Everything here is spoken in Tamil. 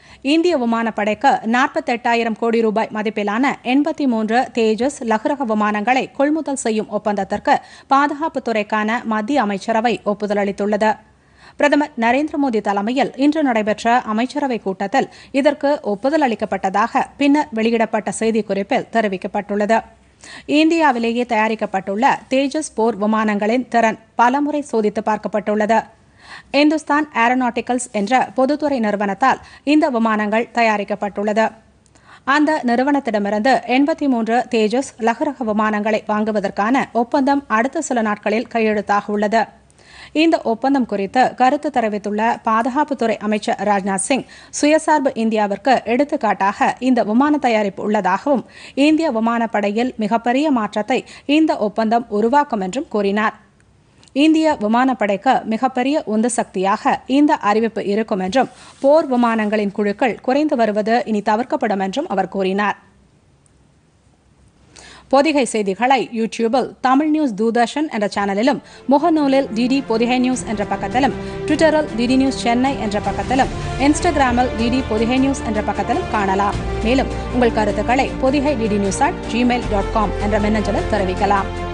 இந்திய விமானப்படைக்கு நாற்பத்தெட்டாயிரம் கோடி ரூபாய் மதிப்பிலான எண்பத்தி மூன்று தேஜஸ் லகுரக விமானங்களை கொள்முதல் செய்யும் ஒப்பந்தத்திற்கு பாதுகாப்புத்துறைக்கான மத்திய அமைச்சரவை ஒப்புதல் அளித்துள்ளது பிரதமர் நரேந்திர மோடி தலைமையில் இன்று நடைபெற்ற அமைச்சரவைக் கூட்டத்தில் இதற்கு ஒப்புதல் அளிக்கப்பட்டதாக பின்னர் வெளியிடப்பட்ட செய்திக்குறிப்பில் தெரிவிக்கப்பட்டுள்ளது இந்தியாவிலேயே தயாரிக்கப்பட்டுள்ள தேஜஸ் போர் விமானங்களின் திறன் பலமுறை சோதித்து பார்க்கப்பட்டுள்ளது இந்துஸ்தான் ஏரோநாட்டிக்கல்ஸ் என்ற பொதுத்துறை நிறுவனத்தால் இந்த விமானங்கள் தயாரிக்கப்பட்டுள்ளது அந்த நிறுவனத்திடமிருந்து எண்பத்தி மூன்று தேஜஸ் லகுரக விமானங்களை வாங்குவதற்கான ஒப்பந்தம் அடுத்த சில நாட்களில் கையெழுத்தாக உள்ளது இந்த ஒப்பந்தம் குறித்து கருத்து தெரிவித்துள்ள பாதுகாப்புத்துறை அமைச்சர் ராஜ்நாத் சிங் சுயசார்பு இந்தியாவிற்கு எடுத்துக்காட்டாக இந்த விமான தயாரிப்பு உள்ளதாகவும் இந்திய விமானப்படையில் மிகப்பெரிய மாற்றத்தை இந்த ஒப்பந்தம் உருவாக்கும் என்றும் கூறினார் இந்திய விமானப்படைக்கு மிகப்பெரிய உந்து சக்தியாக இந்த அறிவிப்பு இருக்கும் என்றும் போர் விமானங்களின் குழுக்கள் குறைந்து வருவது இனி தவிர்க்கப்படும் என்றும் அவர் கூறினார் பொதிகை செய்திகளை யூடியூபில் தமிழ் நியூஸ் தூர்தர்ஷன் என்ற சேனலிலும் முகநூலில் டிடி பொதிகை நியூஸ் என்ற பக்கத்திலும் ட்விட்டரில் டிடி நியூஸ் சென்னை என்ற பக்கத்திலும் இன்ஸ்டாகிராமில் டிடி பொதிகை நியூஸ் என்ற பக்கத்திலும் காணலாம் மேலும் உங்கள் கருத்துக்களை Podhigai DD news at Gmail dot com என்ற மின்னஞ்சலில் தெரிவிக்கலாம்